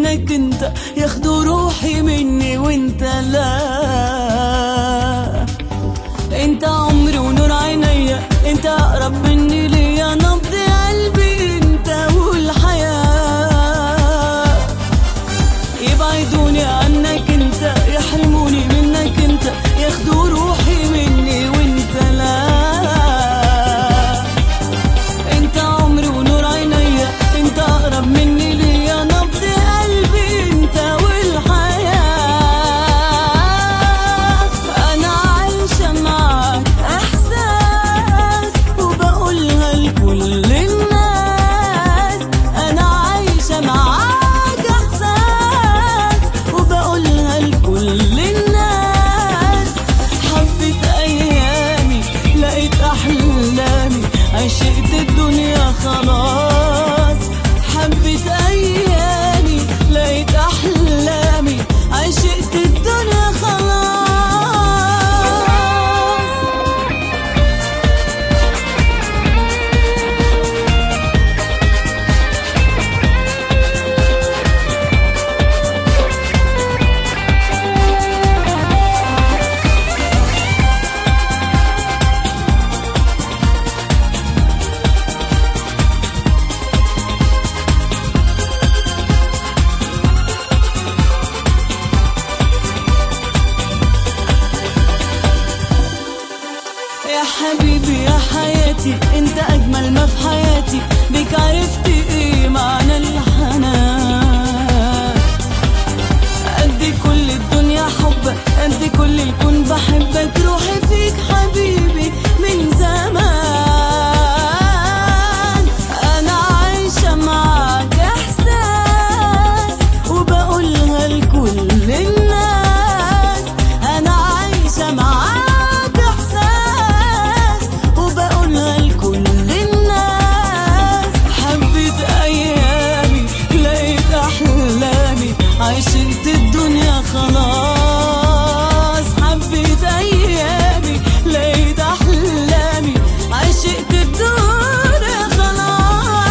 منك انت ياخدوا روحي مني وانت لا انت عمري ونور عينيا انت اقرب مني ليا نبض قلبي انت والحياه يبعدوني عنك انت يحرموني منك انت ياخدوا روحي مني وانت لا انت عمري ونور عينيا انت اقرب مني ليا نبض قلبي انت والحياة انا عايشة معاك احساس وبقولها لكل الناس انا عايشة معاك احساس وبقولها لكل الناس حبيت ايامي لقيت احلامي عشقت الدنيا خلاص حبيت ايامي لقيت احلامي عشقت الدنيا خلاص يا حبيبي يا حياتي انت اجمل ما في حياتي بك عرفت ايه معنى الحنان قد كل الدنيا حبك قد كل الكون بحبك روحي فيك حبيبي من زمان انا عايشة معاك احساس وبقولها لكل الناس انا عايشة معاك احساس وبقولها لكل الناس حبيت ايامي لقيت احلامي عشقت الدنيا خلاص حبيت ايامي لقيت احلامي عشقت الدنيا خلاص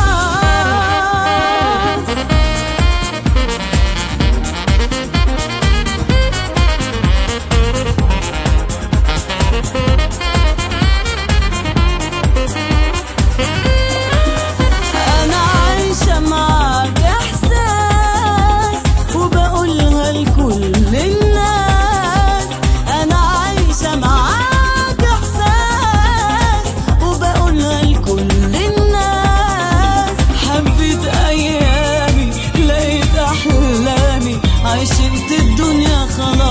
أنا عايشة معاك إحساس وبقولها لكل الناس أنا عايشة معاك إحساس وبقولها لكل الناس حبيت أيامي لقيت أحلامي عشقت الدنيا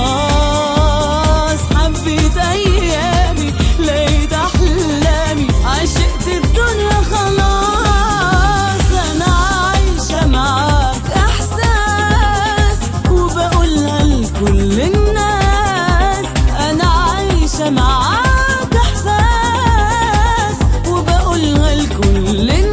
خلاص حبيت أيامي لقيت أحلامي عشقت الدنيا خلاص أنا عايشة معاك إحساس وبقولها لكل الناس أنا عايشة معاك إحساس وبقولها لكل الناس